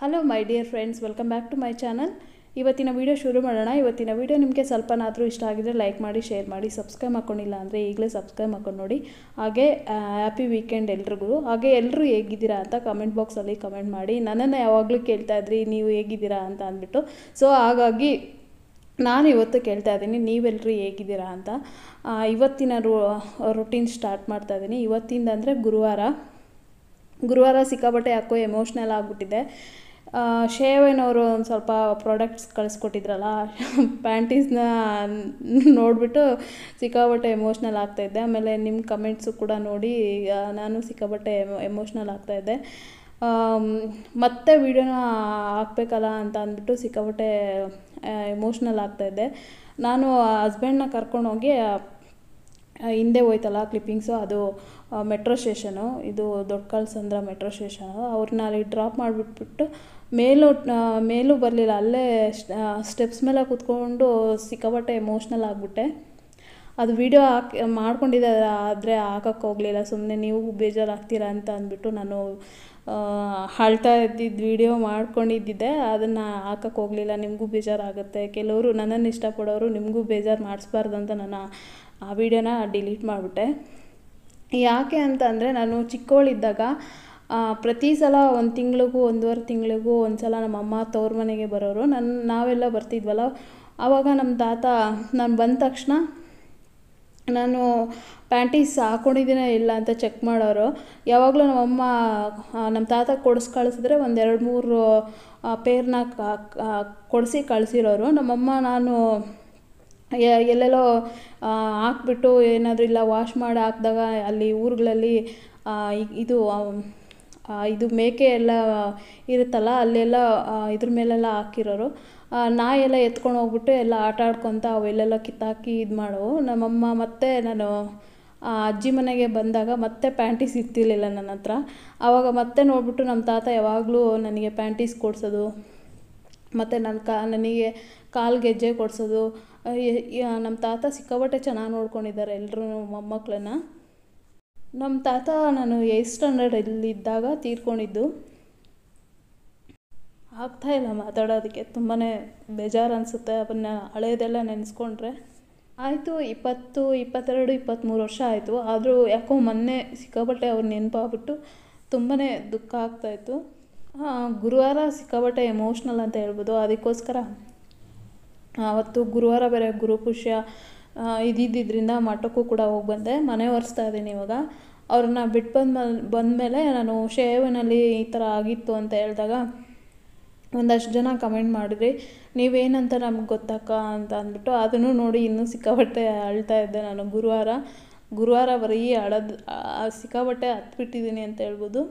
hello my dear friends welcome back to my channel ಇವತ್ತಿನ video ಶುರು ಮಾಡೋಣ ಇವತ್ತಿನ ವಿಡಿಯೋ ನಿಮಗೆ ಸ್ವಲ್ಪನಾದರೂ ಇಷ್ಟ ಆಗಿದ್ರೆ ಲೈಕ್ ಮಾಡಿ ಶೇರ್ ಮಾಡಿ ಸಬ್ಸ್ಕ್ರೈಬ್ ಮಾಡ್ಕೊಂಡಿಲ್ಲ ಅಂದರೆ ಈಗಲೇ ಸಬ್ಸ್ಕ್ರೈಬ್ ಮಾಡ್ಕೊಂಡು ನೋಡಿ ಹಾಗೆ ಹ್ಯಾಪಿ ವೀಕೆಂಡ್ ಎಲ್ರಿಗೂ ಹಾಗೆ ಎಲ್ಲರೂ ಹೇಗಿದ್ದೀರಾ ಅಂತ ಕಮೆಂಟ್ ಬಾಕ್ಸಲ್ಲಿ ಕಮೆಂಟ್ ಮಾಡಿ ನನ್ನನ್ನು ಯಾವಾಗಲೂ ಕೇಳ್ತಾ ಇದ್ರಿ ನೀವು ಹೇಗಿದ್ದೀರಾ ಅಂತ ಅಂದ್ಬಿಟ್ಟು ಸೊ ಹಾಗಾಗಿ ನಾನು ಇವತ್ತು ಕೇಳ್ತಾ ಇದ್ದೀನಿ ನೀವೆಲ್ಲರೂ ಹೇಗಿದ್ದೀರಾ ಅಂತ ಆ, ಇವತ್ತಿನ ರು ರೊಟೀನ್ ಸ್ಟಾರ್ಟ್ ಮಾಡ್ತಾ ಇದ್ದೀನಿ ಇವತ್ತಿಂದ ಅಂದರೆ ಗುರುವಾರ ಗುರುವಾರ ಸಿಕ್ಕಾಪಟ್ಟೆ ಯಾಕೋ ಎಮೋಷ್ನಲ್ ಆಗಿಬಿಟ್ಟಿದೆ ಶೇವನವರು ಒಂದು ಸ್ವಲ್ಪ ಪ್ರಾಡಕ್ಟ್ಸ್ ಕಳಿಸ್ಕೊಟ್ಟಿದ್ರಲ್ಲ ಪ್ಯಾಂಟೀಸ್ನ ನೋಡಿಬಿಟ್ಟು ಸಿಕ್ಕಾಪಟ್ಟೆ ಎಮೋಷ್ನಲ್ ಆಗ್ತಾಯಿದ್ದೆ ಆಮೇಲೆ ನಿಮ್ಮ ಕಮೆಂಟ್ಸು ಕೂಡ ನೋಡಿ ಆ, ನಾನು ಸಿಕ್ಕಾಪಟ್ಟೆ ಎಮೋಷ್ನಲ್ ಆಗ್ತಾಯಿದ್ದೆ ಮತ್ತೆ ವೀಡಿಯೋನ ಹಾಕ್ಬೇಕಲ್ಲ ಅಂತ ಅಂದ್ಬಿಟ್ಟು ಸಿಕ್ಕಾಪಟ್ಟೆ ಎಮೋಷ್ನಲ್ ಆಗ್ತಾಯಿದ್ದೆ ನಾನು ಹಸ್ಬೆಂಡ್ನ ಕರ್ಕೊಂಡೋಗಿ ಆ, ಹಿಂದೆ ಹೋಯ್ತಲ್ಲ ಕ್ಲಿಪ್ಪಿಂಗ್ಸು ಅದು ಮೆಟ್ರೋ ಸ್ಟೇಷನು ಇದು ದೊಡ್ಡ ಕಳ್ಸಂದ್ರ ಮೆಟ್ರೋ ಸ್ಟೇಷನು ಅವ್ರನ್ನ ಅಲ್ಲಿ ಡ್ರಾಪ್ ಮಾಡಿಬಿಟ್ಬಿಟ್ಟು ಮೇಲೂ ಆ, ಮೇಲೂ ಬರಲಿಲ್ಲ ಅಲ್ಲೇ ಸ್ಟೆಪ್ಸ್ ಮೇಲೆ ಕೂತ್ಕೊಂಡು ಸಿಕ್ಕಾಪಟ್ಟೆ ಎಮೋಷ್ನಲ್ ಆಗಿಬಿಟ್ಟೆ ಅದು ವಿಡಿಯೋ ಹಾಕಿ ಮಾಡ್ಕೊಂಡಿದ್ದೆ ಆದರೆ ಹಾಕಕ್ಕೆ ಹೋಗಲಿಲ್ಲ ಸುಮ್ಮನೆ ನೀವು ಬೇಜಾರಾಗ್ತೀರಾ ಅಂತ ಅಂದ್ಬಿಟ್ಟು ನಾನು ಆ, ಅಳ್ತಾ ಇದ್ದಿದ್ದು ವಿಡಿಯೋ ಮಾಡ್ಕೊಂಡಿದ್ದಿದ್ದೆ ಅದನ್ನು ಹಾಕಕ್ಕೆ ಹೋಗಲಿಲ್ಲ ನಿಮಗೂ ಬೇಜಾರಾಗುತ್ತೆ ಕೆಲವರು ನನ್ನನ್ನು ಇಷ್ಟಪಡೋರು ನಿಮಗೂ ಬೇಜಾರು ಮಾಡಿಸ್ಬಾರ್ದು ಅಂತ ನಾನು ಆ ವಿಡಿಯೋನ ಡಿಲೀಟ್ ಮಾಡಿಬಿಟ್ಟೆ ಯಾಕೆ ಅಂತ ಅಂದರೆ ನಾನು ಚಿಕ್ಕವಳಿದ್ದಾಗ ಆ, ಪ್ರತಿ ಸಲ ಒಂದು ತಿಂಗಳಿಗೂ ಒಂದೂವರೆ ತಿಂಗಳಿಗೂ ಒಂದು ಸಲ ನಮ್ಮ ಅಮ್ಮ ತವ್ರ ಮನೆಗೆ ಬರೋರು ನನ್ನ ನಾವೆಲ್ಲ ಬರ್ತಿದ್ವಲ್ಲ ಆವಾಗ ನಮ್ಮ ತಾತ ನಾನು ಬಂದ ತಕ್ಷಣ ನಾನು ಪ್ಯಾಂಟೀಸ್ ಹಾಕ್ಕೊಂಡಿದ್ದೀನ ಇಲ್ಲ ಅಂತ ಚೆಕ್ ಮಾಡೋರು ಯಾವಾಗಲೂ ನಮ್ಮಮ್ಮ ಆ, ನಮ್ಮ ತಾತ ಕೊಡಿಸ್ ಕಳಿಸಿದ್ರೆ ಒಂದು ಎರಡು ಮೂರು ಪೇರ್ನ ಕೊಡಿಸಿ ಕಳಿಸಿರೋರು ನಮ್ಮಮ್ಮ ನಾನು ಎ- ಎಲ್ಲೆಲ್ಲೋ ಆ, ಹಾಕ್ಬಿಟ್ಟು ಏನಾದರೂ ಇಲ್ಲ ವಾಶ್ ಮಾಡಿ ಹಾಕಿದಾಗ ಅಲ್ಲಿ ಊರುಗಳಲ್ಲಿ ಆ, ಇ- ಇದು ಆ, ಆ, ಇದು ಮೇಕೆ ಎಲ್ಲ ಇರುತ್ತಲ್ಲ ಅಲ್ಲೆಲ್ಲ ಆ, ಇದ್ರ ಮೇಲೆಲ್ಲ ಹಾಕಿರೋರು ಆ, ನಾಯಿ ಎಲ್ಲ ಎತ್ಕೊಂಡು ಹೋಗ್ಬಿಟ್ಟು ಎಲ್ಲ ಆಟ ಆಡ್ಕೊತ ಅವೆಲ್ಲೆಲ್ಲ ಕಿತ್ತಾಕಿ ಇದು ಮಾಡೋವು ನಮ್ಮಮ್ಮ ಮತ್ತೆ ನಾನು ಆ, ಅಜ್ಜಿ ಮನೆಗೆ ಬಂದಾಗ ಮತ್ತೆ ಪ್ಯಾಂಟೀಸ್ ಇರ್ತಿರ್ಲಿಲ್ಲ ನನ್ನ ಹತ್ರ ಆವಾಗ ಮತ್ತೆ ನೋಡ್ಬಿಟ್ಟು ನಮ್ಮ ತಾತ ಯಾವಾಗಲೂ ನನಗೆ ಪ್ಯಾಂಟೀಸ್ ಕೊಡ್ಸೋದು ಮತ್ತು ನನ್ನ ಕಾ ನನಗೆ ಕಾಲು ಗೆಜ್ಜೆ ಕೊಡಿಸೋದು ನಮ್ಮ ತಾತ ಸಿಕ್ಕಾಪಟ್ಟೆ ಚೆನ್ನಾಗಿ ನೋಡ್ಕೊಂಡಿದ್ದಾರೆ ಎಲ್ಲರೂ ಮೊಮ್ಮಕ್ಕಳನ್ನ ನಮ್ಮ ತಾತ ನಾನು ಏಯ್ತ್ ಸ್ಟ್ಯಾಂಡರ್ಡಲ್ಲಿದ್ದಾಗ ತೀರ್ಕೊಂಡಿದ್ದು ಆಗ್ತಾ ಇಲ್ಲ ಮಾತಾಡೋದಕ್ಕೆ ತುಂಬಾ ಬೇಜಾರು ಅನಿಸುತ್ತೆ ಅದನ್ನ ಹಳೇದೆಲ್ಲ ನೆನೆಸ್ಕೊಂಡ್ರೆ ಆಯಿತು ಇಪ್ಪತ್ತು ಇಪ್ಪತ್ತೆರಡು ಇಪ್ಪತ್ತ್ಮೂರು ವರ್ಷ ಆಯಿತು ಆದರೂ ಯಾಕೋ ಮೊನ್ನೆ ಸಿಕ್ಕಾಪಟ್ಟೆ ಅವ್ರು ನೆನಪಾಗ್ಬಿಟ್ಟು ತುಂಬಾ ದುಃಖ ಆಗ್ತಾಯಿತ್ತು ಗುರುವಾರ ಸಿಕ್ಕಾಪಟ್ಟೆ ಎಮೋಷ್ನಲ್ ಅಂತ ಹೇಳ್ಬೋದು ಅದಕ್ಕೋಸ್ಕರ ಅವತ್ತು ಗುರುವಾರ ಬೇರೆ ಗುರುಪುಷ್ಯ ಆ, ಇದ್ದಿದ್ದರಿಂದ ಮಠಕ್ಕೂ ಕೂಡ ಹೋಗಿ ಬಂದೆ ಮನೆ ಒರೆಸ್ತಾ ಇದ್ದೀನಿ ಇವಾಗ ಅವ್ರನ್ನ ಬಿಟ್ಟು ಬಂದ ಬಂದಮೇಲೆ ನಾನು ಶೇವನಲ್ಲಿ ಈ ಥರ ಆಗಿತ್ತು ಅಂತ ಹೇಳಿದಾಗ ಒಂದಷ್ಟು ಜನ ಕಮೆಂಟ್ ಮಾಡಿದ್ರಿ ನೀವೇನಂತ ನಮ್ಗೆ ಗೊತ್ತಕ್ಕ ಅಂತ ಅಂದ್ಬಿಟ್ಟು ಅದನ್ನು ನೋಡಿ ಇನ್ನೂ ಸಿಕ್ಕಾಪಟ್ಟೆ ಅಳ್ತಾ ಇದ್ದೆ ನಾನು ಗುರುವಾರ ಗುರುವಾರ ಬರೀ ಅಳದು ಆ, ಸಿಕ್ಕಾಪಟ್ಟೆ ಹತ್ಬಿಟ್ಟಿದ್ದೀನಿ ಅಂತ ಹೇಳ್ಬೋದು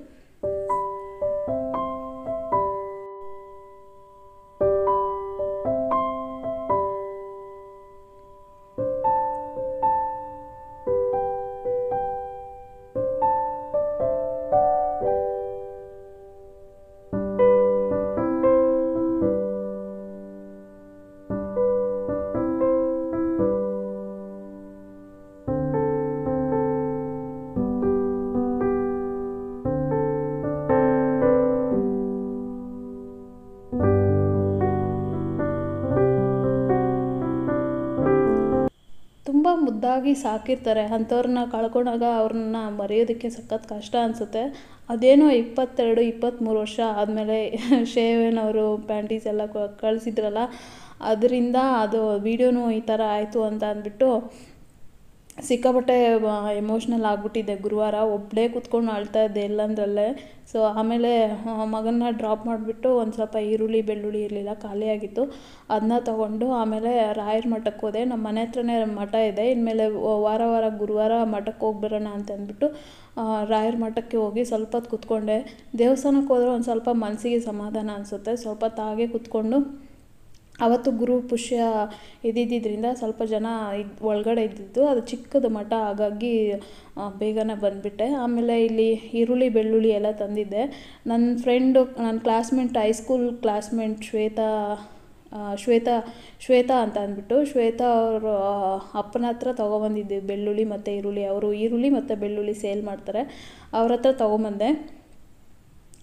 ತುಂಬ ಮುದ್ದಾಗಿ ಸಾಕಿರ್ತಾರೆ ಅಂಥವ್ರನ್ನ ಕಳ್ಕೊಂಡಾಗ ಅವ್ರನ್ನ ಮರೆಯೋದಕ್ಕೆ ಸಖತ್ ಕಷ್ಟ ಅನಿಸುತ್ತೆ ಅದೇನೋ ಇಪ್ಪತ್ತೆರಡು ಇಪ್ಪತ್ತ್ಮೂರು ವರ್ಷ ಆದಮೇಲೆ ಶೇವನವರು ಪ್ಯಾಂಟೀಸ್ ಎಲ್ಲ ಕ- ಕಳಿಸಿದ್ರಲ್ಲ ಅದರಿಂದ ಅದು ವೀಡಿಯೋನು ಈ ಥರ ಆಯಿತು ಅಂತ ಅಂದ್ಬಿಟ್ಟು ಸಿಕ್ಕಾಪಟ್ಟೆ ಎಮೋಷ್ನಲ್ ಆಗಿಬಿಟ್ಟಿದ್ದೆ ಗುರುವಾರ ಒಬ್ಬಳೇ ಕೂತ್ಕೊಂಡು ಅಳ್ತಾ ಇದ್ದೆ ಎಲ್ಲಂದ್ರಲ್ಲೇ ಸೊ ಆಮೇಲೆ ಆ, ಮಗನ್ನ ಡ್ರಾಪ್ ಮಾಡಿಬಿಟ್ಟು ಒಂದು ಸ್ವಲ್ಪ ಈರುಳ್ಳಿ ಬೆಳ್ಳುಳ್ಳಿ ಇರಲಿಲ್ಲ ಖಾಲಿಯಾಗಿತ್ತು ಅದನ್ನ ತೊಗೊಂಡು ಆಮೇಲೆ ರಾಯರ ಮಠಕ್ಕೆ ಹೋದೆ ನಮ್ಮ ಮನೆ ಹತ್ರನೇ ಮಠ ಇದೆ ಇನ್ಮೇಲೆ ವ- ವಾರ ವಾರ ಗುರುವಾರ ಮಠಕ್ಕೆ ಹೋಗಿ ಬರೋಣ ಅಂತ ಅಂದ್ಬಿಟ್ಟು ಆ, ರಾಯರ ಮಠಕ್ಕೆ ಹೋಗಿ ಸ್ವಲ್ಪ ಹೊತ್ತು ಕೂತ್ಕೊಂಡೆ ದೇವಸ್ಥಾನಕ್ಕೆ ಹೋದ್ರೆ ಒಂದು ಸ್ವಲ್ಪ ಮನಸ್ಸಿಗೆ ಸಮಾಧಾನ ಅನಿಸುತ್ತೆ ಸ್ವಲ್ಪ ಹೊತ್ತು ಹಾಗೆ ಕೂತ್ಕೊಂಡು ಅವತ್ತು ಗುರು ಪುಷ್ಯ ಇದ್ದಿದ್ದರಿಂದ ಸ್ವಲ್ಪ ಜನ ಇದ್ ಒಳಗಡೆ ಇದ್ದಿದ್ದು ಅದು ಚಿಕ್ಕದು ಮಠ ಹಾಗಾಗಿ ಆ, ಬೇಗನೆ ಬಂದುಬಿಟ್ಟೆ ಆಮೇಲೆ ಇಲ್ಲಿ ಈರುಳ್ಳಿ ಬೆಳ್ಳುಳ್ಳಿ ಎಲ್ಲ ತಂದಿದ್ದೆ ನನ್ನ ಫ್ರೆಂಡು ನನ್ನ ಕ್ಲಾಸ್ಮೇಟ್ ಹೈಸ್ಕೂಲ್ ಕ್ಲಾಸ್ಮೇಟ್ ಶ್ವೇತಾ ಆ, ಶ್ವೇತಾ ಶ್ವೇತಾ ಅಂತ ಅಂದ್ಬಿಟ್ಟು ಶ್ವೇತಾ ಅವರು ಅಪ್ಪನ ಹತ್ರ ತೊಗೊಬಂದಿದ್ದೆ ಬೆಳ್ಳುಳ್ಳಿ ಮತ್ತು ಈರುಳ್ಳಿ ಅವರು ಈರುಳ್ಳಿ ಮತ್ತು ಬೆಳ್ಳುಳ್ಳಿ ಸೇಲ್ ಮಾಡ್ತಾರೆ ಅವ್ರ ಹತ್ರ ತೊಗೊಂಬಂದೆ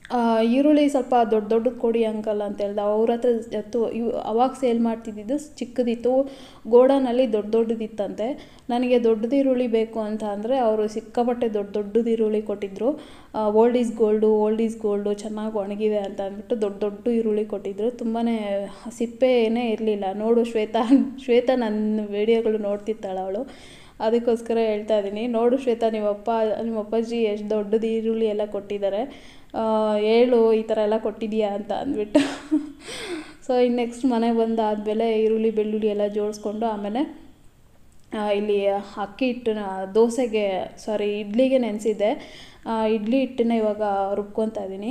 ಆ, ಈರುಳ್ಳಿ ಸ್ವಲ್ಪ ದೊಡ್ಡ ದೊಡ್ಡದು ಕೊಡಿ ಅಂಕಲ್ ಅಂತ ಹೇಳ್ದೆ ಅವ್ರ ಹತ್ರ ಎತ್ತು ಇವು ಅವಾಗ ಸೇಲ್ ಮಾಡ್ತಿದ್ದಿದ್ದು ಚಿಕ್ಕದಿತ್ತು ಗೋಡನಲ್ಲಿ ದೊಡ್ಡ ದೊಡ್ಡದಿತ್ತಂತೆ ನನಗೆ ದೊಡ್ಡದು ಈರುಳ್ಳಿ ಬೇಕು ಅಂತ ಅಂದರೆ ಅವರು ಸಿಕ್ಕಾಪಟ್ಟೆ ದೊಡ್ಡ ದೊಡ್ಡದು ಈರುಳ್ಳಿ ಕೊಟ್ಟಿದ್ದರು old is gold old is gold ಚೆನ್ನಾಗಿ ಒಣಗಿದೆ ಅಂತ ಅಂದ್ಬಿಟ್ಟು ದೊಡ್ಡ ದೊಡ್ಡ ಈರುಳ್ಳಿ ಕೊಟ್ಟಿದ್ದರು ತುಂಬಾ ಸಿಪ್ಪೆ ಏನೇ ಇರಲಿಲ್ಲ ನೋಡು ಶ್ವೇತಾ ಶ್ವೇತಾ ನನ್ನ ವಿಡಿಯೋಗಳು ನೋಡ್ತಿರ್ತಾಳೆ ಅವಳು ಅದಕ್ಕೋಸ್ಕರ ಹೇಳ್ತಾ ಇದ್ದೀನಿ ನೋಡು ಶ್ವೇತಾ ನಿಮ್ಮಪ್ಪ ನಿಮ್ಮ ಅಪ್ಪಾಜಿ ಎಷ್ಟು ದೊಡ್ಡದು ಈರುಳ್ಳಿ ಎಲ್ಲ ಕೊಟ್ಟಿದ್ದಾರೆ ಆ, ಹೇಳು ಈ ಥರ ಎಲ್ಲ ಕೊಟ್ಟಿದ್ದೀಯಾ ಅಂತ ಅಂದ್ಬಿಟ್ಟು ಸೊ ಇನ್ನು ನೆಕ್ಸ್ಟ್ ಮನೆಗೆ ಬಂದಾದಮೇಲೆ ಈರುಳ್ಳಿ ಬೆಳ್ಳುಳ್ಳಿ ಎಲ್ಲ ಜೋಡಿಸ್ಕೊಂಡು ಆಮೇಲೆ ಆ, ಇಲ್ಲಿ ಅಕ್ಕಿ ಹಿಟ್ಟನ್ನ ದೋಸೆಗೆ ಸಾರಿ ಇಡ್ಲಿಗೆ ನೆನೆಸಿದ್ದೆ ಇಡ್ಲಿ ಹಿಟ್ಟನ್ನ ಇವಾಗ ರುಬ್ಕೊತಾ ಇದ್ದೀನಿ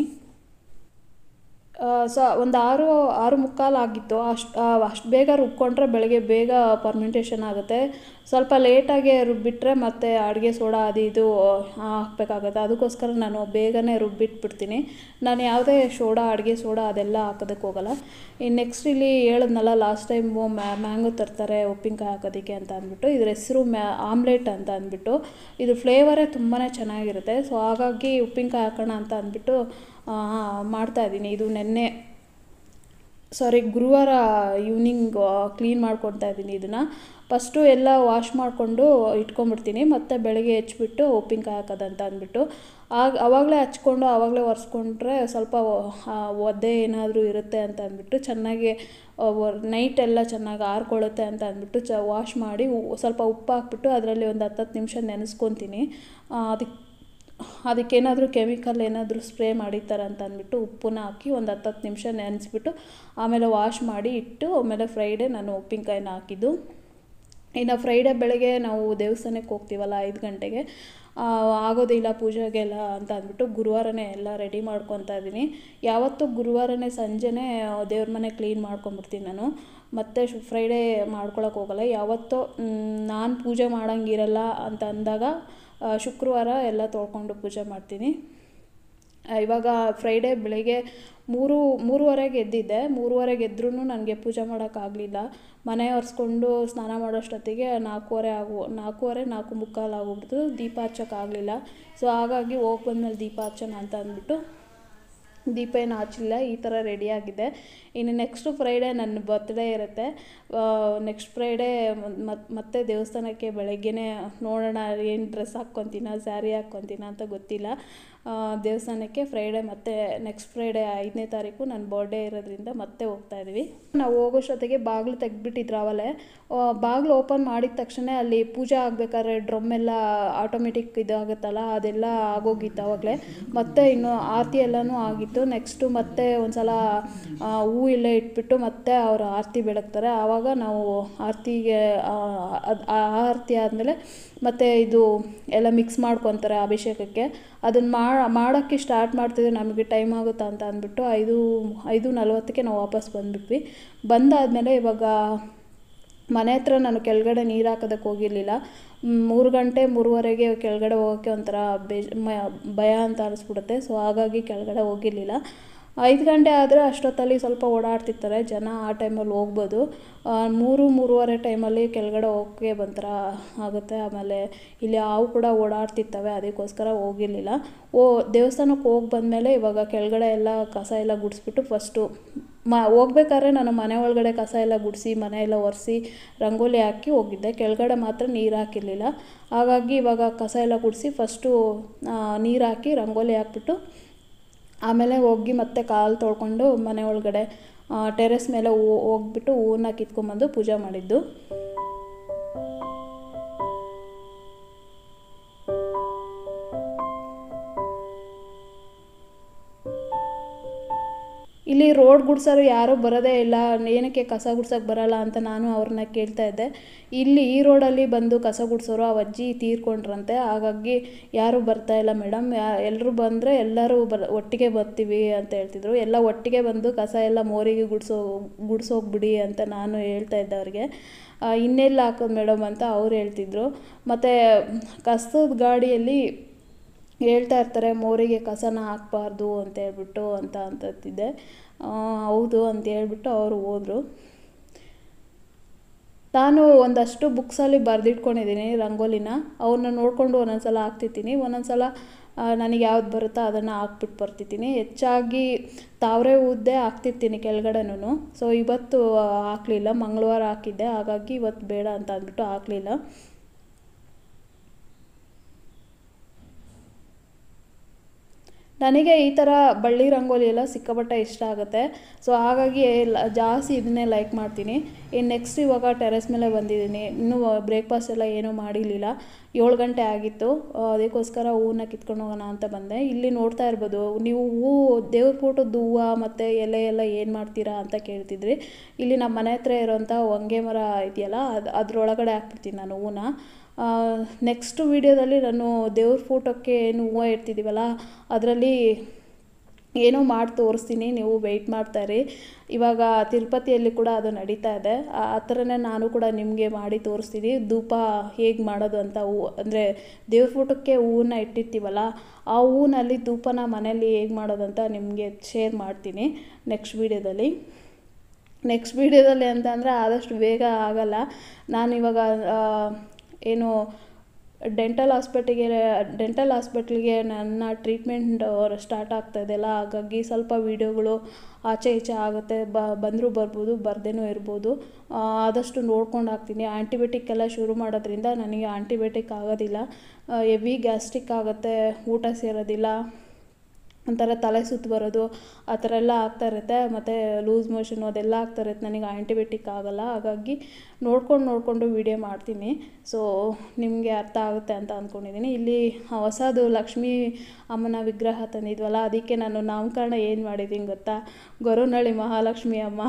ಸೊ ಒಂದು ಆರು ಆರು ಮುಕ್ಕಾಲು ಆಗಿತ್ತು ಅಷ್ಟು ಅಷ್ಟು ಬೇಗ ರುಬ್ಕೊಂಡ್ರೆ ಬೆಳಗ್ಗೆ ಬೇಗ ಪರ್ಮೆಂಟೇಷನ್ ಆಗುತ್ತೆ ಸ್ವಲ್ಪ ಲೇಟಾಗಿ ರುಬ್ಬಿಟ್ರೆ ಮತ್ತೆ ಅಡುಗೆ ಸೋಡಾ ಅದು ಇದು ಹಾಕಬೇಕಾಗುತ್ತೆ ಅದಕ್ಕೋಸ್ಕರ ನಾನು ಬೇಗನೆ ರುಬ್ಬಿಟ್ಬಿಡ್ತೀನಿ ನಾನು ಯಾವುದೇ ಸೋಡಾ ಅಡುಗೆ ಸೋಡಾ ಅದೆಲ್ಲ ಹಾಕೋದಕ್ಕೆ ಹೋಗಲ್ಲ ಇನ್ನು ನೆಕ್ಸ್ಟ್ ಇಲ್ಲಿ ಹೇಳಿದ್ನಲ್ಲ ಲಾಸ್ಟ್ ಟೈಮು ಮ್ಯಾಂಗೋ ತರ್ತಾರೆ ಉಪ್ಪಿನಕಾಯಿ ಹಾಕೋದಕ್ಕೆ ಅಂತ ಅಂದ್ಬಿಟ್ಟು ಇದ್ರ ಹೆಸರು ಮ್ಯಾ ಆಮ್ಲೆಟ್ ಅಂತ ಅಂದ್ಬಿಟ್ಟು ಇದು ಫ್ಲೇವರೇ ತುಂಬಾ ಚೆನ್ನಾಗಿರುತ್ತೆ ಸೊ ಹಾಗಾಗಿ ಉಪ್ಪಿನಕಾಯಿ ಹಾಕೋಣ ಅಂತ ಅಂದ್ಬಿಟ್ಟು ಮಾಡ್ತಾಯಿದ್ದೀನಿ ಇದು ನೆನ್ನೆ ಸಾರಿ ಗುರುವಾರ ಈವ್ನಿಂಗ್ ಕ್ಲೀನ್ ಮಾಡ್ಕೊತಾ ಇದ್ದೀನಿ ಇದನ್ನು ಫಸ್ಟು ಎಲ್ಲ ವಾಶ್ ಮಾಡಿಕೊಂಡು ಇಟ್ಕೊಂಬಿಡ್ತೀನಿ ಮತ್ತು ಬೆಳಗ್ಗೆ ಹೆಚ್ಚಿಬಿಟ್ಟು ಉಪ್ಪಿನಕಾಯಿ ಹಾಕೋದಂತ ಅಂದ್ಬಿಟ್ಟು ಆಗ ಆವಾಗಲೇ ಹಚ್ಕೊಂಡು ಆವಾಗಲೇ ಒರೆಸ್ಕೊಂಡ್ರೆ ಸ್ವಲ್ಪ ಆ, ಒದ್ದೆ ಏನಾದರೂ ಇರುತ್ತೆ ಅಂತ ಅಂದ್ಬಿಟ್ಟು ಚೆನ್ನಾಗಿ ನೈಟ್ ಎಲ್ಲ ಚೆನ್ನಾಗಿ ಆರ್ಕೊಳ್ಳುತ್ತೆ ಅಂತ ಅಂದ್ಬಿಟ್ಟು ಚ ವಾಶ್ ಮಾಡಿ ಉ- ಸ್ವಲ್ಪ ಉಪ್ಪು ಹಾಕ್ಬಿಟ್ಟು ಅದರಲ್ಲಿ ಒಂದು ಹತ್ತತ್ತು ನಿಮಿಷ ನೆನೆಸ್ಕೊತೀನಿ ಅದಕ್ಕೆ ಅದಕ್ಕೇನಾದರೂ ಕೆಮಿಕಲ್ ಏನಾದರೂ ಸ್ಪ್ರೇ ಮಾಡಿರ್ತಾರೆ ಅಂತ ಅಂದ್ಬಿಟ್ಟು ಉಪ್ಪನ್ನ ಹಾಕಿ ಒಂದು ಹತ್ತತ್ತು ನಿಮಿಷ ನೆನೆಸ್ಬಿಟ್ಟು ಆಮೇಲೆ ವಾಶ್ ಮಾಡಿ ಇಟ್ಟು ಆಮೇಲೆ ಫ್ರೈಡೇ ನಾನು ಉಪ್ಪಿನಕಾಯಿನ ಹಾಕಿದ್ದು ಇನ್ನು ಫ್ರೈಡೇ ಬೆಳಗ್ಗೆ ನಾವು ದೇವಸ್ಥಾನಕ್ಕೆ ಹೋಗ್ತೀವಲ್ಲ ಐದು ಗಂಟೆಗೆ ಆ, ಆಗೋದಿಲ್ಲ ಪೂಜೆಗೆಲ್ಲ ಅಂತ ಅಂದ್ಬಿಟ್ಟು ಗುರುವಾರನೇ ಎಲ್ಲ ರೆಡಿ ಮಾಡ್ಕೊತಾ ಇದ್ದೀನಿ ಯಾವತ್ತೂ ಗುರುವಾರನೇ ಸಂಜೆನೇ ದೇವ್ರ ಮನೆ ಕ್ಲೀನ್ ಮಾಡ್ಕೊಂಬಿಡ್ತೀನಿ ನಾನು ಮತ್ತೆ ಶು ಫ್ರೈಡೇ ಮಾಡ್ಕೊಳಕ್ಕೆ ಹೋಗಲ್ಲ ಯಾವತ್ತೋ ನಾನು ಪೂಜೆ ಮಾಡೋಂಗಿರಲ್ಲ ಅಂತ ಅಂದಾಗ ಆ, ಶುಕ್ರವಾರ ಎಲ್ಲ ತೊಳ್ಕೊಂಡು ಪೂಜೆ ಮಾಡ್ತೀನಿ ಆ, ಇವಾಗ ಫ್ರೈಡೇ ಬೆಳಿಗ್ಗೆ ಮೂರು ಮೂರುವರೆಗೆ ಎದ್ದಿದ್ದೆ ಮೂರುವರೆಗೆ ಎದ್ರೂ ನನಗೆ ಪೂಜೆ ಮಾಡೋಕ್ಕಾಗಲಿಲ್ಲ ಮನೆ ಒರೆಸ್ಕೊಂಡು ಸ್ನಾನ ಮಾಡೋಷ್ಟೊತ್ತಿಗೆ ನಾಲ್ಕೂವರೆ ಆಗು ನಾಲ್ಕೂವರೆ ನಾಲ್ಕು ಮುಕ್ಕಾಲು ಆಗೋಗ್ಬಿಡ್ತು ದೀಪ ಹಚ್ಚೋಕ್ಕಾಗಲಿಲ್ಲ ಸೊ ಹಾಗಾಗಿ ಹೋಗಿ ಬಂದಮೇಲೆ ದೀಪ ಹಚ್ಚೋಣ ಅಂತ ಅಂದ್ಬಿಟ್ಟು ದೀಪ ಏನು ಹಚ್ಚಿಲ್ಲ ಈ ಥರ ರೆಡಿಯಾಗಿದೆ ಇನ್ನು ನೆಕ್ಸ್ಟು ಫ್ರೈಡೇ ನನ್ನ ಬರ್ತ್ಡೇ ಇರುತ್ತೆ ನೆಕ್ಸ್ಟ್ ಫ್ರೈಡೇ ಮತ್ತೆ ದೇವಸ್ಥಾನಕ್ಕೆ ಬೆಳಗ್ಗೆನೇ ನೋಡೋಣ ಏನು ಡ್ರೆಸ್ ಹಾಕ್ಕೊತೀನ ಸ್ಯಾರಿ ಹಾಕ್ಕೊತೀನ ಅಂತ ಗೊತ್ತಿಲ್ಲ ಆ, ದೇವಸ್ಥಾನಕ್ಕೆ ಫ್ರೈಡೇ ಮತ್ತೆ ನೆಕ್ಸ್ಟ್ ಫ್ರೈಡೇ ಐದನೇ ತಾರೀಕು ನನ್ನ ಬರ್ಡೇ ಇರೋದ್ರಿಂದ ಮತ್ತೆ ಹೋಗ್ತಾ ಇದ್ದೀವಿ ನಾವು ಹೋಗೋಷ್ಟೊತ್ತಿಗೆ ಬಾಗಿಲು ತೆಗ್ದುಬಿಟ್ಟಿದ್ರು ಅವಲೇ ಬಾಗಿಲು ಓಪನ್ ಮಾಡಿದ ತಕ್ಷಣ ಅಲ್ಲಿ ಪೂಜೆ ಆಗಬೇಕಾದ್ರೆ ಡ್ರಮ್ ಎಲ್ಲ ಆಟೋಮೆಟಿಕ್ ಇದಾಗುತ್ತಲ್ಲ ಅದೆಲ್ಲ ಆಗೋಗಿತ್ತು ಆವಾಗಲೇ ಮತ್ತೆ ಇನ್ನು ಆರತಿ ಎಲ್ಲನೂ ಆಗಿತ್ತು ನೆಕ್ಸ್ಟು ಮತ್ತೆ ಒಂದ್ಸಲ ಆ, ಹೂ ಇಲ್ಲೇ ಇಟ್ಬಿಟ್ಟು ಮತ್ತೆ ಅವರು ಆರತಿ ಬೆಳಗ್ತಾರೆ ಆವಾಗ ನಾವು ಆರತಿಗೆ ಅದು ಆರತಿ ಆದಮೇಲೆ ಮತ್ತು ಇದು ಎಲ್ಲ ಮಿಕ್ಸ್ ಮಾಡ್ಕೊತಾರೆ ಅಭಿಷೇಕಕ್ಕೆ ಅದನ್ನು ಮಾಡೋಕ್ಕೆ ಸ್ಟಾರ್ಟ್ ಮಾಡ್ತಿದ್ವಿ ನಮಗೆ ಟೈಮ್ ಆಗುತ್ತಾ ಅಂತ ಅಂದ್ಬಿಟ್ಟು ಐದು ಐದು ನಲ್ವತ್ತಕ್ಕೆ ನಾವು ವಾಪಸ್ ಬಂದ್ಬಿಟ್ವಿ ಬಂದಾದಮೇಲೆ ಇವಾಗ ಮನೆ ಹತ್ರ ನಾನು ಕೆಳಗಡೆ ನೀರು ಹಾಕೋದಕ್ಕೆ ಹೋಗಿರಲಿಲ್ಲ ಮೂರು ಗಂಟೆ ಮೂರುವರೆಗೆ ಕೆಳಗಡೆ ಹೋಗೋಕ್ಕೆ ಒಂಥರ ಬೇಜ್ ಮ- ಭಯ ಅಂತ ಅನಿಸ್ಬಿಡುತ್ತೆ ಸೊ ಹಾಗಾಗಿ ಕೆಳಗಡೆ ಹೋಗಿರಲಿಲ್ಲ ಐದು ಗಂಟೆ ಆದರೆ ಅಷ್ಟೊತ್ತಲ್ಲಿ ಸ್ವಲ್ಪ ಓಡಾಡ್ತಿರ್ತಾರೆ ಜನ ಆ ಟೈಮಲ್ಲಿ ಹೋಗ್ಬೋದು ಆ, ಮೂರು ಮೂರುವರೆ ಟೈಮಲ್ಲಿ ಕೆಳಗಡೆ ಹೋಗೋಕ್ಕೆ ಒಂಥರ ಆಗುತ್ತೆ ಆಮೇಲೆ ಇಲ್ಲಿ ಹಾವು ಕೂಡ ಓಡಾಡ್ತಿರ್ತವೆ ಅದಕ್ಕೋಸ್ಕರ ಹೋಗಿರಲಿಲ್ಲ ಓ ದೇವಸ್ಥಾನಕ್ಕೆ ಹೋಗಿ ಬಂದಮೇಲೆ ಇವಾಗ ಕೆಳಗಡೆ ಎಲ್ಲ ಕಸ ಎಲ್ಲ ಗುಡಿಸ್ಬಿಟ್ಟು ಫಸ್ಟು ಮ ಹೋಗ್ಬೇಕಾದ್ರೆ ನಾನು ಮನೆ ಒಳಗಡೆ ಕಸ ಎಲ್ಲ ಗುಡಿಸಿ ಮನೆ ಎಲ್ಲ ಒರೆಸಿ ರಂಗೋಲಿ ಹಾಕಿ ಹೋಗಿದ್ದೆ ಕೆಳಗಡೆ ಮಾತ್ರ ನೀರು ಹಾಕಿರಲಿಲ್ಲ ಹಾಗಾಗಿ ಇವಾಗ ಕಸ ಎಲ್ಲ ಗುಡಿಸಿ ಫಸ್ಟು ನೀರು ಹಾಕಿ ರಂಗೋಲಿ ಹಾಕ್ಬಿಟ್ಟು ಆಮೇಲೆ ಹೋಗಿ ಮತ್ತೆ ಕಾಲು ತೊಳ್ಕೊಂಡು ಮನೆ ಒಳಗಡೆ ಟೆರೆಸ್ ಮೇಲೆ ಹೂ ಹೋಗ್ಬಿಟ್ಟು ಹೂವನ್ನ ಕಿತ್ಕೊಂಬಂದು ಪೂಜೆ ಮಾಡಿದ್ದು ಇಲ್ಲಿ ರೋಡ್ ಗುಡ್ಸೋರು ಯಾರೂ ಬರೋದೇ ಇಲ್ಲ ಏನಕ್ಕೆ ಕಸ ಗುಡ್ಸೋಕೆ ಬರಲ್ಲ ಅಂತ ನಾನು ಅವ್ರನ್ನ ಕೇಳ್ತಾ ಇದ್ದೆ ಇಲ್ಲಿ ಈ ರೋಡಲ್ಲಿ ಬಂದು ಕಸ ಗುಡ್ಸೋರು ಆ ಅಜ್ಜಿ ತೀರ್ಕೊಂಡ್ರಂತೆ ಹಾಗಾಗಿ ಯಾರೂ ಬರ್ತಾ ಇಲ್ಲ ಮೇಡಮ್ ಯಾ ಎಲ್ಲರೂ ಬಂದರೆ ಎಲ್ಲರೂ ಬರ್ ಒಟ್ಟಿಗೆ ಬರ್ತೀವಿ ಅಂತ ಹೇಳ್ತಿದ್ರು ಎಲ್ಲ ಒಟ್ಟಿಗೆ ಬಂದು ಕಸ ಎಲ್ಲ ಮೋರಿಗೆ ಗುಡ್ಸೋ ಗುಡ್ಸೋಗ್ಬಿಡಿ ಅಂತ ನಾನು ಹೇಳ್ತಾ ಇದ್ದೆ ಅವ್ರಿಗೆ ಆ, ಇನ್ನೆಲ್ಲ ಹಾಕೋದು ಮೇಡಮ್ ಅಂತ ಅವ್ರು ಹೇಳ್ತಿದ್ರು ಮತ್ತು ಕಸದ ಗಾಡಿಯಲ್ಲಿ ಹೇಳ್ತಾ ಇರ್ತಾರೆ ಮೋರಿಗೆ ಕಸನ ಹಾಕ್ಬಾರ್ದು ಅಂತ ಹೇಳ್ಬಿಟ್ಟು ಅಂತ ಅಂತಿದ್ದೆ ಆ, ಹೌದು ಅಂತ ಹೇಳ್ಬಿಟ್ಟು ಅವರು ಹೋದರು ನಾನು ಒಂದಷ್ಟು ಬುಕ್ಸಲ್ಲಿ ಬರೆದಿಟ್ಕೊಂಡಿದ್ದೀನಿ ರಂಗೋಲಿನ ಅವನ್ನ ನೋಡಿಕೊಂಡು ಒಂದೊಂದು ಸಲ ಹಾಕ್ತಿರ್ತೀನಿ ಒಂದೊಂದು ಸಲ ನನಗೆ ಯಾವ್ದು ಬರುತ್ತೋ ಅದನ್ನು ಹಾಕ್ಬಿಟ್ಟು ಬರ್ತಿದ್ದೀನಿ ಹೆಚ್ಚಾಗಿ ತಾವರೆ ಉದ್ದೆ ಹಾಕ್ತಿರ್ತೀನಿ ಕೆಳಗಡೆನೂ ಸೊ ಇವತ್ತು ಹಾಕಲಿಲ್ಲ ಮಂಗಳವಾರ ಹಾಕಿದ್ದೆ ಹಾಗಾಗಿ ಇವತ್ತು ಬೇಡ ಅಂತ ಅಂದ್ಬಿಟ್ಟು ಹಾಕಲಿಲ್ಲ ನನಗೆ ಈ ಥರ ಬಳ್ಳಿ ರಂಗೋಲಿ ಎಲ್ಲ ಸಿಕ್ಕಾಪಟ್ಟೆ ಇಷ್ಟ ಆಗುತ್ತೆ ಸೊ ಹಾಗಾಗಿ ಲ ಜಾಸ್ತಿ ಇದನ್ನೇ ಲೈಕ್ ಮಾಡ್ತೀನಿ ಇನ್ನು ನೆಕ್ಸ್ಟ್ ಇವಾಗ ಟೆರೆಸ್ ಮೇಲೆ ಬಂದಿದ್ದೀನಿ ಇನ್ನೂ ಬ್ರೇಕ್ಫಾಸ್ಟ್ ಎಲ್ಲ ಏನೂ ಮಾಡಿರಲಿಲ್ಲ ಏಳು ಗಂಟೆ ಆಗಿತ್ತು ಅದಕ್ಕೋಸ್ಕರ ಹೂವನ್ನ ಕಿತ್ಕೊಂಡು ಹೋಗೋಣ ಅಂತ ಬಂದೆ ಇಲ್ಲಿ ನೋಡ್ತಾ ಇರ್ಬೋದು ನೀವು ಹೂವು ದೇವ್ರ ಫೋಟೋದ್ದು ಹೂವು ಮತ್ತು ಎಲೆ ಎಲ್ಲ ಏನು ಮಾಡ್ತೀರಾ ಅಂತ ಕೇಳ್ತಿದ್ರಿ ಇಲ್ಲಿ ನಮ್ಮ ಮನೆ ಹತ್ರ ಇರೋಂಥ ಹೊಂಗೆ ಮರ ಇದೆಯಲ್ಲ ಅದು ಅದ್ರೊಳಗಡೆ ಹಾಕ್ಬಿಡ್ತೀನಿ ನಾನು ಹೂವನ್ನ ನೆಕ್ಸ್ಟ್ ವೀಡಿಯೋದಲ್ಲಿ ನಾನು ದೇವ್ರ ಫೋಟೋಕ್ಕೆ ಏನು ಹೂವು ಇಡ್ತಿದ್ದೀವಲ್ಲ ಅದರಲ್ಲಿ ಏನೋ ಮಾಡಿ ತೋರಿಸ್ತೀನಿ ನೀವು ವೆಯ್ಟ್ ಮಾಡ್ತಾಯಿರಿ ಇವಾಗ ತಿರುಪತಿಯಲ್ಲಿ ಕೂಡ ಅದು ನಡೀತಾ ಇದೆ ಆ ಥರನೇ ನಾನು ಕೂಡ ನಿಮಗೆ ಮಾಡಿ ತೋರಿಸ್ತೀನಿ ಧೂಪ ಹೇಗೆ ಮಾಡೋದು ಅಂತ ಹೂವು ಅಂದರೆ ದೇವ್ರ ಫೋಟೋಕ್ಕೆ ಹೂವನ್ನ ಇಟ್ಟಿರ್ತೀವಲ್ಲ ಆ ಹೂವಿನಲ್ಲಿ ಧೂಪನ ಮನೇಲಿ ಹೇಗೆ ಮಾಡೋದಂತ ನಿಮಗೆ ಶೇರ್ ಮಾಡ್ತೀನಿ ನೆಕ್ಸ್ಟ್ ವೀಡಿಯೋದಲ್ಲಿ ನೆಕ್ಸ್ಟ್ ವೀಡಿಯೋದಲ್ಲಿ ಅಂತ ಅಂದರೆ ಆದಷ್ಟು ಬೇಗ ಆಗಲ್ಲ ನಾನು ಇವಾಗ ಏನು ಡೆಂಟಲ್ ಹಾಸ್ಪಿಟ್ಲಿಗೆ ಡೆಂಟಲ್ ಹಾಸ್ಪಿಟ್ಲಿಗೆ ನನ್ನ ಟ್ರೀಟ್ಮೆಂಟ್ ಸ್ಟಾರ್ಟ್ ಆಗ್ತಾ ಇದೆಯಲ್ಲ ಹಾಗಾಗಿ ಸ್ವಲ್ಪ ವೀಡಿಯೋಗಳು ಆಚೆ ಈಚೆ ಆಗುತ್ತೆ ಬ ಬಂದರೂ ಬರ್ಬೋದು ಬರ್ದೇನೂ ಇರ್ಬೋದು ಆದಷ್ಟು ನೋಡ್ಕೊಂಡು ಹಾಕ್ತೀನಿ ಆ್ಯಂಟಿಬಯೋಟಿಕ್ ಎಲ್ಲ ಶುರು ಮಾಡೋದ್ರಿಂದ ನನಗೆ ಆ್ಯಂಟಿಬಯೋಟಿಕ್ ಆಗೋದಿಲ್ಲ ಹೆವಿ ಗ್ಯಾಸ್ಟ್ರಿಕ್ ಆಗುತ್ತೆ ಊಟ ಸೇರೋದಿಲ್ಲ ಒಂಥರ ತಲೆ ಸುತ್ತು ಬರೋದು ಆ ಥರ ಎಲ್ಲ ಆಗ್ತಾ ಇರುತ್ತೆ ಮತ್ತು ಲೂಸ್ ಮೋಷನು ಅದೆಲ್ಲ ಆಗ್ತಾ ಇರುತ್ತೆ ನನಗೆ ಆ್ಯಂಟಿಬಯೋಟಿಕ್ ಆಗೋಲ್ಲ ಹಾಗಾಗಿ ನೋಡ್ಕೊಂಡು ನೋಡಿಕೊಂಡು ವೀಡಿಯೋ ಮಾಡ್ತೀನಿ ಸೊ ನಿಮಗೆ ಅರ್ಥ ಆಗುತ್ತೆ ಅಂತ ಅಂದ್ಕೊಂಡಿದ್ದೀನಿ ಇಲ್ಲಿ ಹೊಸದು ಲಕ್ಷ್ಮೀ ಅಮ್ಮನ ವಿಗ್ರಹ ತಂದಿದ್ವಲ್ಲ ಅದಕ್ಕೆ ನಾನು ನಾಮಕರಣ ಏನು ಮಾಡಿದ್ದೀನಿ ಗೊತ್ತಾ ಗೊರವನಹಳ್ಳಿ ಮಹಾಲಕ್ಷ್ಮಿ ಅಮ್ಮ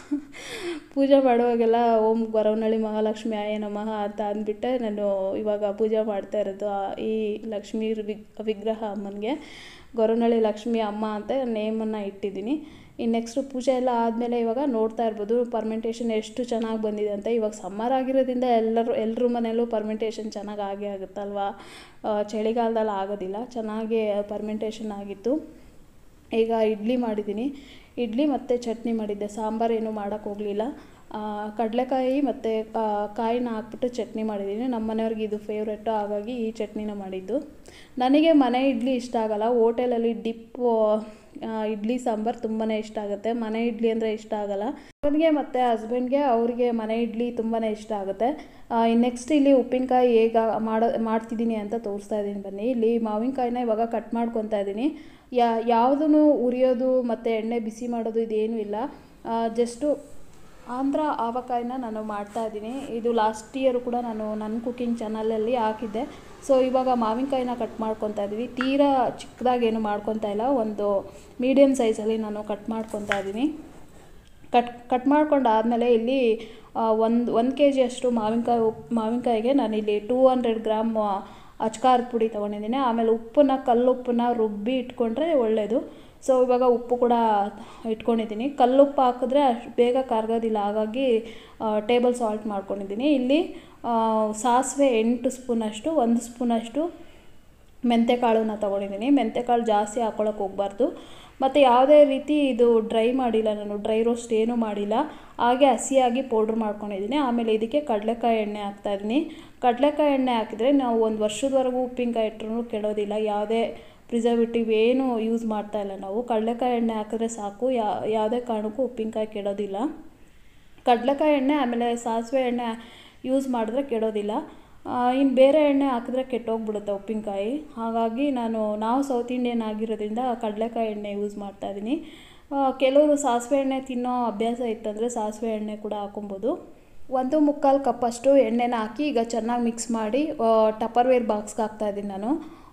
ಪೂಜೆ ಮಾಡುವಾಗೆಲ್ಲ ಓಂ ಗೊರವನಹಳ್ಳಿ ಮಹಾಲಕ್ಷ್ಮಿ ಆಯ ನಮಃ ಅಂತ ಅಂದ್ಬಿಟ್ಟೆ ನಾನು ಇವಾಗ ಪೂಜೆ ಮಾಡ್ತಾ ಇರೋದು ಈ ಲಕ್ಷ್ಮೀ ವಿಗ್ರಹ ಅಮ್ಮನಿಗೆ ಗೊರವನಹಳ್ಳಿ ಲಕ್ಷ್ಮಿ ಅಮ್ಮ ಅಂತ ನೇಮನ್ನು ಇಟ್ಟಿದ್ದೀನಿ ಇನ್ನು ನೆಕ್ಸ್ಟು ಪೂಜೆ ಎಲ್ಲ ಆದಮೇಲೆ ಇವಾಗ ನೋಡ್ತಾ ಇರ್ಬೋದು ಪರ್ಮೆಂಟೇಷನ್ ಎಷ್ಟು ಚೆನ್ನಾಗಿ ಬಂದಿದೆ ಅಂತ ಇವಾಗ ಸಮ್ಮರ್ ಆಗಿರೋದ್ರಿಂದ ಎಲ್ಲರೂ ಎಲ್ಲರ ಮನೆಯಲ್ಲೂ ಪರ್ಮೆಂಟೇಷನ್ ಚೆನ್ನಾಗಿ ಆಗೇ ಆಗುತ್ತಲ್ವಾ ಚಳಿಗಾಲದಲ್ಲಿ ಆಗೋದಿಲ್ಲ ಚೆನ್ನಾಗಿ ಪರ್ಮೆಂಟೇಷನ್ ಆಗಿತ್ತು ಈಗ ಇಡ್ಲಿ ಮಾಡಿದ್ದೀನಿ ಇಡ್ಲಿ ಮತ್ತು ಚಟ್ನಿ ಮಾಡಿದ್ದೆ ಸಾಂಬಾರು ಏನೂ ಮಾಡೋಕ್ಕೆ ಹೋಗಲಿಲ್ಲ ಕಡಲೆಕಾಯಿ ಮತ್ತು ಕಾಯಿನ ಹಾಕ್ಬಿಟ್ಟು ಚಟ್ನಿ ಮಾಡಿದ್ದೀನಿ ನಮ್ಮ ಮನೆಯವ್ರಿಗೆ ಇದು ಫೇವ್ರೆಟ್ಟು ಹಾಗಾಗಿ ಈ ಚಟ್ನಿನ ಮಾಡಿದ್ದು ನನಗೆ ಮನೆ ಇಡ್ಲಿ ಇಷ್ಟ ಆಗಲ್ಲ ಹೋಟೆಲಲ್ಲಿ ಡಿಪ್ಪು ಇಡ್ಲಿ ಸಾಂಬಾರು ತುಂಬಾ ಇಷ್ಟ ಆಗುತ್ತೆ ಮನೆ ಇಡ್ಲಿ ಅಂದರೆ ಇಷ್ಟ ಆಗಲ್ಲ ಅವನಿಗೆ ಮತ್ತು ಹಸ್ಬೆಂಡ್ಗೆ ಅವ್ರಿಗೆ ಮನೆ ಇಡ್ಲಿ ತುಂಬಾ ಇಷ್ಟ ಆಗುತ್ತೆ ನೆಕ್ಸ್ಟ್ ಇಲ್ಲಿ ಉಪ್ಪಿನಕಾಯಿ ಹೇಗೆ ಮಾಡೋ ಮಾಡ್ತಿದ್ದೀನಿ ಅಂತ ತೋರಿಸ್ತಾ ಇದ್ದೀನಿ ಬನ್ನಿ ಇಲ್ಲಿ ಮಾವಿನಕಾಯಿನ ಇವಾಗ ಕಟ್ ಮಾಡ್ಕೊತಾ ಇದ್ದೀನಿ ಯಾ ಯಾವುದೂ ಉರಿಯೋದು ಮತ್ತು ಎಣ್ಣೆ ಬಿಸಿ ಮಾಡೋದು ಇದೇನೂ ಇಲ್ಲ ಜಸ್ಟು ಆಂಧ್ರ ಆವಕಾಯಿನ ನಾನು ಮಾಡ್ತಾಯಿದ್ದೀನಿ ಇದು ಲಾಸ್ಟ್ ಇಯರು ಕೂಡ ನಾನು ನನ್ನ ಕುಕ್ಕಿಂಗ್ ಚಾನಲಲ್ಲಿ ಹಾಕಿದ್ದೆ ಸೊ ಇವಾಗ ಮಾವಿನಕಾಯಿನ ಕಟ್ ಮಾಡ್ಕೊತಾ ಇದ್ದೀವಿ ತೀರಾ ಚಿಕ್ಕದಾಗೇನು ಮಾಡ್ಕೊತಾ ಇಲ್ಲ ಒಂದು ಮೀಡಿಯಮ್ ಸೈಜಲ್ಲಿ ನಾನು ಕಟ್ ಮಾಡ್ಕೊತಾ ಇದ್ದೀನಿ ಕಟ್ ಕಟ್ ಮಾಡ್ಕೊಂಡಾದಮೇಲೆ ಇಲ್ಲಿ ಒಂದು ಒಂದು ಕೆ ಜಿ ಅಷ್ಟು ಮಾವಿನಕಾಯಿ ಉಪ್ಪು ಮಾವಿನಕಾಯಿಗೆ ನಾನಿಲ್ಲಿ ಟೂ ಹಂಡ್ರೆಡ್ ಗ್ರಾಮ್ ಅಚ್ಕಾರದ ಪುಡಿ ತೊಗೊಂಡಿದ್ದೀನಿ ಆಮೇಲೆ ಉಪ್ಪನ್ನ ಕಲ್ಲುಪ್ಪನ್ನ ರುಬ್ಬಿ ಇಟ್ಕೊಂಡ್ರೆ ಒಳ್ಳೆಯದು ಸೊ ಇವಾಗ ಉಪ್ಪು ಕೂಡ ಇಟ್ಕೊಂಡಿದ್ದೀನಿ ಕಲ್ಲುಪ್ಪು ಹಾಕಿದ್ರೆ ಅಷ್ಟು ಬೇಗ ಕರಗೋದಿಲ್ಲ ಹಾಗಾಗಿ ಟೇಬಲ್ ಸಾಲ್ಟ್ ಮಾಡ್ಕೊಂಡಿದ್ದೀನಿ ಇಲ್ಲಿ ಸಾಸಿವೆ ಎಂಟು ಸ್ಪೂನಷ್ಟು ಒಂದು ಸ್ಪೂನಷ್ಟು ಮೆಂತ್ಯಕಾಳನ್ನ ತೊಗೊಂಡಿದ್ದೀನಿ ಮೆಂತ್ಯಕಾಳು ಜಾಸ್ತಿ ಹಾಕ್ಕೊಳಕ್ಕೆ ಹೋಗ್ಬಾರ್ದು ಮತ್ತು ಯಾವುದೇ ರೀತಿ ಇದು ಡ್ರೈ ಮಾಡಿಲ್ಲ ನಾನು ಡ್ರೈ ರೋಸ್ಟ್ ಏನೂ ಮಾಡಿಲ್ಲ ಹಾಗೆ ಹಸಿಯಾಗಿ ಪೌಡ್ರ್ ಮಾಡ್ಕೊಂಡಿದ್ದೀನಿ ಆಮೇಲೆ ಇದಕ್ಕೆ ಕಡಲೆಕಾಯಿ ಎಣ್ಣೆ ಹಾಕ್ತಾಯಿದ್ದೀನಿ ಕಡಲೆಕಾಯಿ ಎಣ್ಣೆ ಹಾಕಿದರೆ ನಾವು ಒಂದು ವರ್ಷದವರೆಗೂ ಉಪ್ಪಿನಕಾಯಿ ಇಟ್ಟರೂ ಕೆಡೋದಿಲ್ಲ ಯಾವುದೇ ಪ್ರಿಸರ್ವೇಟಿವ್ ಏನು ಯೂಸ್ ಮಾಡ್ತಾ ಇಲ್ಲ ನಾವು ಕಡಲೆಕಾಯಿ ಎಣ್ಣೆ ಹಾಕಿದ್ರೆ ಸಾಕು ಯಾ ಯಾವುದೇ ಕಾರಣಕ್ಕೂ ಉಪ್ಪಿನಕಾಯಿ ಕೆಡೋದಿಲ್ಲ ಕಡಲೆಕಾಯಿ ಎಣ್ಣೆ ಆಮೇಲೆ ಸಾಸಿವೆ ಎಣ್ಣೆ ಯೂಸ್ ಮಾಡಿದ್ರೆ ಕೆಡೋದಿಲ್ಲ ಇನ್ನು ಬೇರೆ ಎಣ್ಣೆ ಹಾಕಿದ್ರೆ ಕೆಟ್ಟೋಗ್ಬಿಡುತ್ತೆ ಉಪ್ಪಿನಕಾಯಿ ಹಾಗಾಗಿ ನಾನು ನಾವು ಸೌತ್ ಇಂಡಿಯನ್ ಆಗಿರೋದ್ರಿಂದ ಕಡಲೆಕಾಯಿ ಎಣ್ಣೆ ಯೂಸ್ ಮಾಡ್ತಾಯಿದ್ದೀನಿ ಕೆಲವರು ಸಾಸಿವೆ ಎಣ್ಣೆ ತಿನ್ನೋ ಅಭ್ಯಾಸ ಇತ್ತಂದರೆ ಸಾಸಿವೆ ಎಣ್ಣೆ ಕೂಡ ಹಾಕೊಬೋದು ಒಂದು ಮುಕ್ಕಾಲು ಕಪ್ಪಷ್ಟು ಎಣ್ಣೆನ ಹಾಕಿ ಈಗ ಚೆನ್ನಾಗಿ ಮಿಕ್ಸ್ ಮಾಡಿ ಟಪರ್ವೇರ್ ಬಾಕ್ಸ್ಗೆ ಹಾಕ್ತಾಯಿದ್ದೀನಿ ನಾನು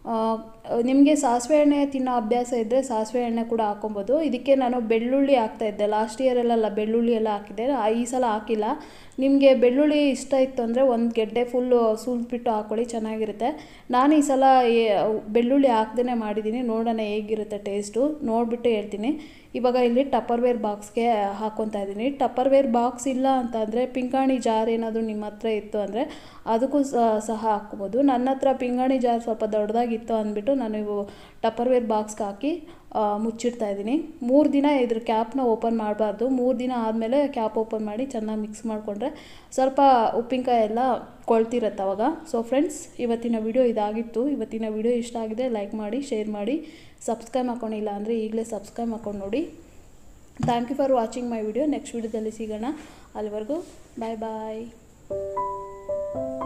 ನಿಮಗೆ ಸಾಸಿವೆ ಎಣ್ಣೆ ತಿನ್ನೋ ಅಭ್ಯಾಸ ಇದ್ದರೆ ಸಾಸಿವೆ ಎಣ್ಣೆ ಕೂಡ ಹಾಕೊಬೋದು ಇದಕ್ಕೆ ನಾನು ಬೆಳ್ಳುಳ್ಳಿ ಹಾಕ್ತಾಯಿದ್ದೆ ಲಾಸ್ಟ್ ಇಯರಲ್ಲೆಲ್ಲ ಬೆಳ್ಳುಳ್ಳಿ ಎಲ್ಲ ಹಾಕಿದ್ದೆ ಈ ಸಲ ಹಾಕಿಲ್ಲ ನಿಮಗೆ ಬೆಳ್ಳುಳ್ಳಿ ಇಷ್ಟ ಇತ್ತು ಅಂದರೆ ಒಂದು ಗೆಡ್ಡೆ ಫುಲ್ಲು ಸುಲಿದ್ಬಿಟ್ಟು ಹಾಕ್ಕೊಳ್ಳಿ ಚೆನ್ನಾಗಿರುತ್ತೆ ನಾನು ಈ ಸಲ ಬೆಳ್ಳುಳ್ಳಿ ಹಾಕ್ದೇ ಮಾಡಿದ್ದೀನಿ ನೋಡೋಣ ಹೇಗಿರುತ್ತೆ ಟೇಸ್ಟು ನೋಡಿಬಿಟ್ಟು ಹೇಳ್ತೀನಿ ಇವಾಗ ಇಲ್ಲಿ ಟಪ್ಪರ್ವೇರ್ ಬಾಕ್ಸ್ಗೆ ಹಾಕ್ಕೊತಾ ಇದ್ದೀನಿ ಟಪ್ಪರ್ವೇರ್ ಬಾಕ್ಸ್ ಇಲ್ಲ ಅಂತಂದರೆ ಪಿಂಗಾಣಿ ಜಾರ್ ಏನಾದರೂ ನಿಮ್ಮ ಹತ್ರ ಇತ್ತು ಅಂದರೆ ಅದಕ್ಕೂ ಸಹ ಹಾಕ್ಕೊಬೋದು ನನ್ನ ಹತ್ರ ಪಿಂಗಾಣಿ ಜಾರ್ ಸ್ವಲ್ಪ ದೊಡ್ಡದಾಗಿ ಆಗಿತ್ತು ಅಂದ್ಬಿಟ್ಟು ನಾನು ಇವು ಟಪ್ಪರ್ವೇರ್ ಬಾಕ್ಸ್ಗೆ ಹಾಕಿ ಆ, ಮುಚ್ಚಿಡ್ತಾ ಇದ್ದೀನಿ ಮೂರು ದಿನ ಇದ್ರ ಕ್ಯಾಪ್ನ ಓಪನ್ ಮಾಡಬಾರ್ದು ಮೂರು ದಿನ ಆದಮೇಲೆ ಕ್ಯಾಪ್ ಓಪನ್ ಮಾಡಿ ಚೆನ್ನಾಗಿ ಮಿಕ್ಸ್ ಮಾಡಿಕೊಂಡ್ರೆ ಸ್ವಲ್ಪ ಉಪ್ಪಿನಕಾಯಿ ಎಲ್ಲ ಕೊಳ್ತಿರತ್ತೆ ಅವಾಗ ಸೊ ಫ್ರೆಂಡ್ಸ್ ಇವತ್ತಿನ ವಿಡಿಯೋ ಇದಾಗಿತ್ತು ಇವತ್ತಿನ ವಿಡಿಯೋ ಇಷ್ಟ ಆಗಿದೆ ಲೈಕ್ ಮಾಡಿ ಶೇರ್ ಮಾಡಿ ಸಬ್ಸ್ಕ್ರೈಬ್ ಮಾಡ್ಕೊಂಡಿಲ್ಲ ಅಂದರೆ ಈಗಲೇ ಸಬ್ಸ್ಕ್ರೈಬ್ ಮಾಡ್ಕೊಂಡು ನೋಡಿ thank you for watching my video next ವಿಡಿಯೋದಲ್ಲಿ ಸಿಗೋಣ ಅಲ್ಲಿವರೆಗೂ ಬಾಯ್ ಬಾಯ್